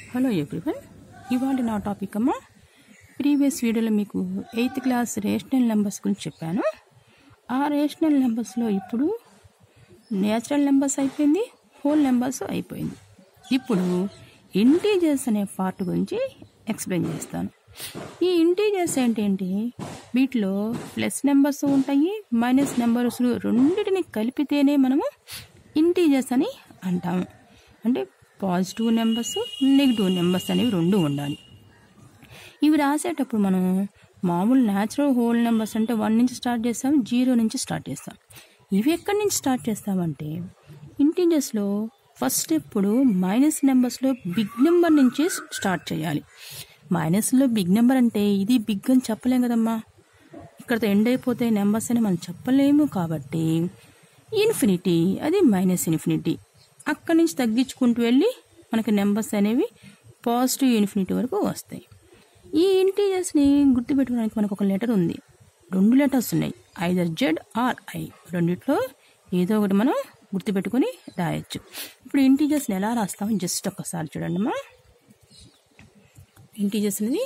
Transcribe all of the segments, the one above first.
hello everyone ఇవాళ నా topic అమ్మా ప్రీవియస్ వీడియోలో మీకు ఎయిత్ క్లాస్ రేషనల్ నెంబర్స్ గురించి చెప్పాను ఆ రేషనల్ నెంబర్స్లో ఇప్పుడు నేచురల్ నెంబర్స్ అయిపోయింది హోల్ నెంబర్స్ అయిపోయింది ఇప్పుడు ఇంటీజర్స్ అనే పార్ట్ గురించి ఎక్స్ప్లెయిన్ చేస్తాను ఈ ఇంటీజర్స్ ఏంటంటే వీటిలో ప్లస్ నెంబర్స్ ఉంటాయి మైనస్ నెంబర్స్ రెండింటిని కలిపితేనే మనము ఇంటీజర్స్ అని అంటాము అంటే పాజిటివ్ నెంబర్స్ నెగిటివ్ నెంబర్స్ అనేవి రెండు ఉండాలి ఇవి రాసేటప్పుడు మనం మామూలు న్యాచురల్ హోల్ నెంబర్స్ అంటే వన్ నుంచి స్టార్ట్ చేస్తాం జీరో నుంచి స్టార్ట్ చేస్తాం ఇవి ఎక్కడి నుంచి స్టార్ట్ చేస్తామంటే ఇంటీజర్స్లో ఫస్ట్ ఎప్పుడు మైనస్ నెంబర్స్లో బిగ్ నెంబర్ నుంచి స్టార్ట్ చేయాలి మైనస్లో బిగ్ నెంబర్ అంటే ఇది బిగ్ అని చెప్పలేం కదమ్మా ఇక్కడతో ఎండ్ అయిపోతే నెంబర్స్ అని మనం చెప్పలేము కాబట్టి ఇన్ఫినిటీ అది మైనస్ ఇన్ఫినిటీ అక్కడి నుంచి తగ్గించుకుంటూ వెళ్ళి మనకి నెంబర్స్ అనేవి పాజిటివ్ ఇన్ఫినిటీ వరకు వస్తాయి ఈ ఇంటీజర్స్ని గుర్తుపెట్టుకోవడానికి మనకు ఒక లెటర్ ఉంది రెండు లెటర్స్ ఉన్నాయి ఐదర్ జెడ్ ఆర్ ఐ రెండిట్లో ఏదో ఒకటి మనం గుర్తుపెట్టుకొని రాయొచ్చు ఇప్పుడు ఇంటీజర్స్ని ఎలా రాస్తామో జస్ట్ ఒక్కసారి చూడండి అమ్మా ఇంటీజర్స్ని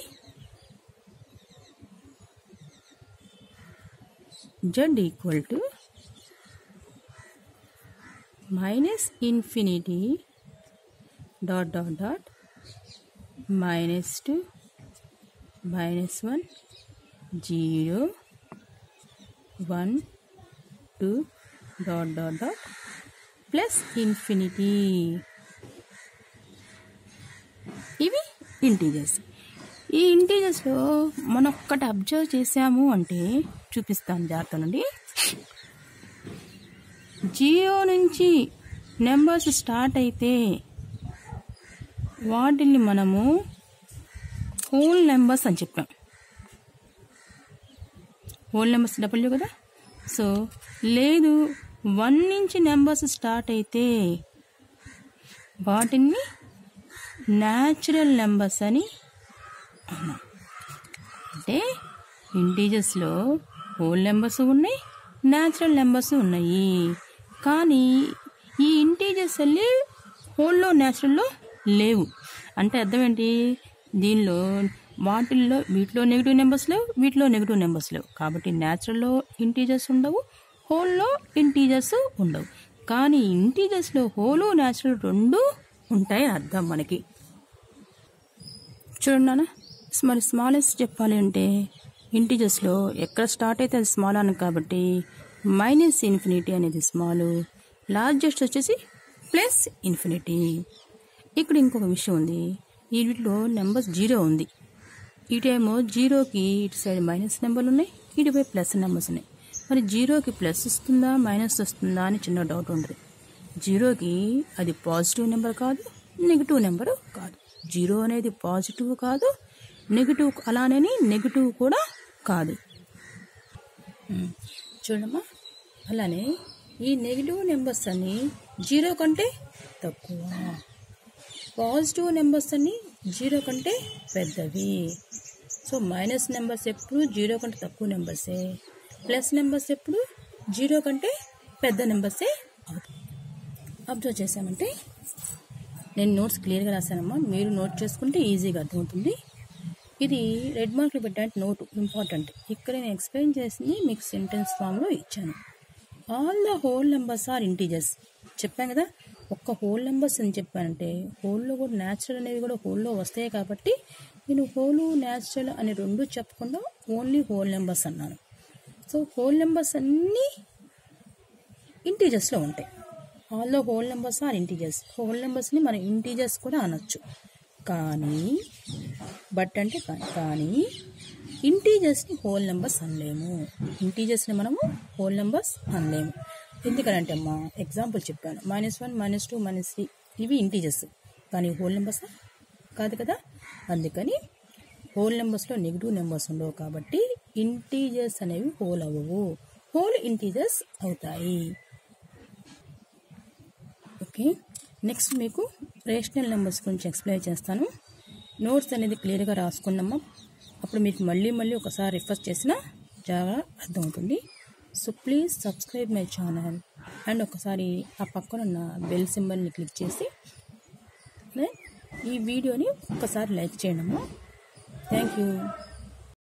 Z equal to minus infinity dot dot dot minus two minus one zero one two dot dot dot plus infinity ఇవి ఇంటీజర్స్ ఈ ఇంటీజర్స్లో మనం ఒక్కటి అబ్జర్వ్ చేసాము అంటే చూపిస్తాను జాగ్రత్త నుండి జియో నుంచి నెంబర్స్ స్టార్ట్ అయితే వాటిని మనము హోల్ నెంబర్స్ అని చెప్పాం హోల్ నెంబర్స్ డబ్ల్యూ కదా సో లేదు వన్ నుంచి నెంబర్స్ స్టార్ట్ అయితే వాటిని న్యాచురల్ నెంబర్స్ అని అన్నాం అంటే ఇంటీజర్స్లో హోల్ నెంబర్స్ ఉన్నాయి న్యాచురల్ నెంబర్స్ ఉన్నాయి కానీ ఈ ఇంటీజర్స్ వెళ్ళి హోల్లో న్యాచురల్లో లేవు అంటే అర్థం ఏంటి దీనిలో వాటిల్లో వీటిలో నెగిటివ్ నెంబర్స్ లేవు వీటిలో నెగిటివ్ నెంబర్స్ లేవు కాబట్టి న్యాచురల్లో ఇంటీజర్స్ ఉండవు హోల్లో ఇంటీజర్స్ ఉండవు కానీ ఇంటీజర్స్లో హోలు న్యాచురల్ రెండు ఉంటాయి అర్థం మనకి చూడండి నాన్న మరి స్మాలెస్ట్ చెప్పాలి అంటే ఇంటీజర్స్లో ఎక్కడ స్టార్ట్ అయితే అది స్మాల్ అని కాబట్టి మైనస్ ఇన్ఫినిటీ అనేది స్మాల్ లార్జెస్ట్ వచ్చేసి ప్లస్ ఇన్ఫినిటీ ఇక్కడ ఇంకొక విషయం ఉంది ఈ వీటిలో నెంబర్స్ జీరో ఉంది ఇటేమో జీరోకి ఇటు సైడ్ మైనస్ నెంబర్లు ఉన్నాయి ఇటుపై ప్లస్ నెంబర్స్ ఉన్నాయి మరి జీరోకి ప్లస్ వస్తుందా మైనస్ వస్తుందా అని చిన్న డౌట్ ఉంటుంది జీరోకి అది పాజిటివ్ నెంబర్ కాదు నెగిటివ్ నెంబర్ కాదు జీరో అనేది పాజిటివ్ కాదు నెగిటివ్ అలానే నెగిటివ్ కూడా కాదు ఉమ్, చూడమ్మా అలానే ఈ నెగిటివ్ నెంబర్స్ అన్ని జీరో కంటే తక్కువ పాజిటివ్ నెంబర్స్ అన్ని జీరో కంటే పెద్దవి సో మైనస్ నెంబర్స్ ఎప్పుడు జీరో కంటే తక్కువ నెంబర్సే ప్లస్ నెంబర్స్ ఎప్పుడు జీరో కంటే పెద్ద నెంబర్సే అవుతాయి అబ్జర్వ్ చేసామంటే నేను నోట్స్ క్లియర్గా రాశానమ్మా మీరు నోట్ చేసుకుంటే ఈజీగా అర్థమవుతుంది ఇది రెడ్ మార్క్లో పెట్టడానికి నోట్ ఇంపార్టెంట్ ఇక్కడ నేను ఎక్స్ప్లెయిన్ చేసింది మీకు సెంటెన్స్ ఫామ్లో ఇచ్చాను all the whole numbers are integers చెప్పాను కదా ఒక్క హోల్ నెంబర్స్ అని చెప్పానంటే హోల్లో కూడా న్యాచురల్ అనేవి కూడా హోల్లో వస్తాయి కాబట్టి నేను హోలు న్యాచురల్ అని రెండు చెప్పకుండా ఓన్లీ హోల్ నెంబర్స్ అన్నాను సో హోల్ నెంబర్స్ అన్నీ ఇంటీజర్స్లో ఉంటాయి ఆల్లో whole numbers are integers whole నెంబర్స్ని మనం ఇంటీజర్స్ కూడా అనొచ్చు కానీ బట్ అంటే కా- కానీ ఇంటీజర్స్ని హోల్ నెంబర్స్ అనలేము ఇంటీజర్స్ని మనము హోల్ నెంబర్స్ అనలేము ఎందుకంటే అమ్మా ఎగ్జాంపుల్ చెప్పాను minus one minus two minus three ఇవి ఇంటీజర్స్ కానీ హోల్ నెంబర్స్ కాదు కదా అందుకని హోల్ నెంబర్స్లో నెగిటివ్ నెంబర్స్ ఉండవు కాబట్టి ఇంటీజర్స్ అనేవి హోల్ అవ్వవు హోల్ ఇంటీజర్స్ అవుతాయి ఓకే నెక్స్ట్ మీకు రేషనల్ నెంబర్స్ గురించి ఎక్స్ప్లెయిన్ చేస్తాను నోట్స్ అనేది క్లియర్గా రాసుకున్నామా అప్పుడు మీకు మళ్ళీ మళ్ళీ ఒకసారి రిఫర్ చేసినా చాలా అర్థమవుతుంది so please subscribe my channel and ఒకసారి ఆ పక్కన ఉన్న బెల్ సింబల్ని క్లిక్ చేసి ఈ వీడియోని ఒక్కసారి లైక్ చేయడము థ్యాంక్ యూ